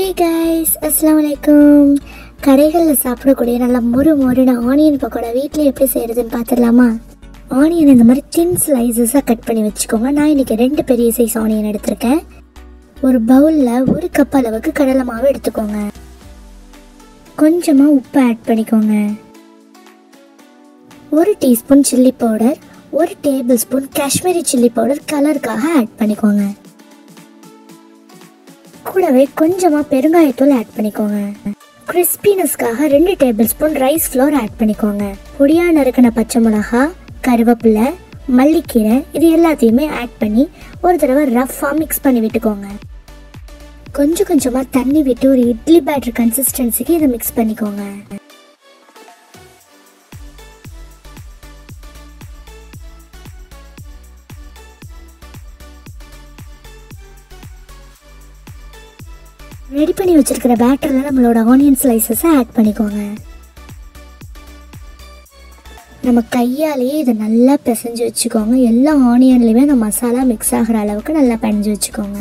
hey guys அஸ்ஸலாமு அலைக்கும் கடைகளில் சாப்பிடக்கூடிய நல்ல முறு முறுன ஆனியன் பக்கோடா வீட்டில் எப்படி செய்கிறதுன்னு பார்த்துடலாமா ஆனியன் இந்த மாதிரி தின் ஸ்லைசஸாக கட் பண்ணி வச்சுக்கோங்க நான் இன்றைக்கி ரெண்டு பெரிய சைஸ் ஆனியன் எடுத்திருக்கேன் ஒரு பவுலில் ஒரு கப் அளவுக்கு கடலை மாவு எடுத்துக்கோங்க கொஞ்சமாக உப்பு ஆட் பண்ணிக்கோங்க ஒரு டீஸ்பூன் சில்லி பவுடர் ஒரு tablespoon Kashmiri chilli powder கலருக்காக ஆட் பண்ணிக்கோங்க கூடவே கொஞ்சமாக பெருங்காயத்தூள் ஆட் பண்ணிக்கோங்க கிறிஸ்பினஸ்க்காக ரெண்டு tablespoon rice flour add பண்ணிக்கோங்க பொடியா நறுக்கின பச்சை மிளகா கருவேப்பிலை மல்லிக்கீரை இது எல்லாத்தையுமே ஆட் பண்ணி ஒரு தடவை ரஃப்பாக மிக்ஸ் பண்ணி விட்டுக்கோங்க கொஞ்சம் கொஞ்சமாக தண்ணி விட்டு ஒரு இட்லி பேட்டர் கன்சிஸ்டன்சிக்கு இதை மிக்ஸ் பண்ணிக்கோங்க ரெடி பண்ணி வச்சிருக்கிற பேட்டரில் நம்மளோட ஆனியன் ஸ்லைசஸை ஆட் பண்ணிக்கோங்க நம்ம கையாலேயே இதை நல்லா பிசைஞ்சு வச்சுக்கோங்க எல்லா ஆனியன்லையுமே அந்த மசாலா மிக்ஸ் ஆகிற அளவுக்கு நல்லா பிணைஞ்சு வச்சுக்கோங்க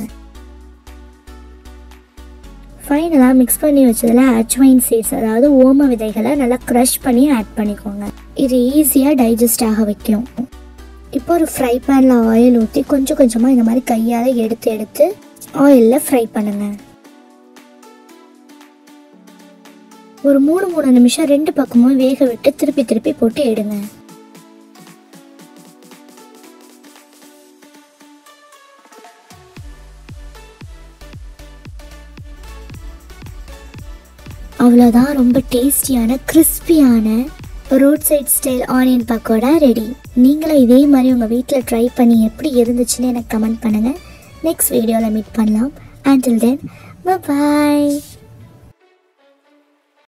ஃபைனலாக மிக்ஸ் பண்ணி வச்சதில் அச்வைன் சீட்ஸ் அதாவது ஓம விதைகளை நல்லா க்ரஷ் பண்ணி ஆட் பண்ணிக்கோங்க இது ஈஸியாக டைஜஸ்ட் ஆக வைக்கும் இப்போ ஒரு ஃப்ரை பேனில் ஆயில் ஊற்றி கொஞ்சம் கொஞ்சமாக இந்த மாதிரி கையால் எடுத்து எடுத்து ஆயிலில் ஃப்ரை பண்ணுங்கள் ஒரு மூணு மூணு நிமிஷம் ரெண்டு பக்கமும் வேக விட்டு திருப்பி திருப்பி போட்டு எடுங்க அவ்வளோதான் ரொம்ப டேஸ்டியான கிறிஸ்பியான road side style onion pakoda ready நீங்களும் இதே மாதிரி உங்கள் வீட்டில் ட்ரை பண்ணி எப்படி இருந்துச்சுன்னு எனக்கு கமெண்ட் பண்ணுங்கள் நெக்ஸ்ட் வீடியோவில் மீட் பண்ணலாம் அண்டில் தென் பாய்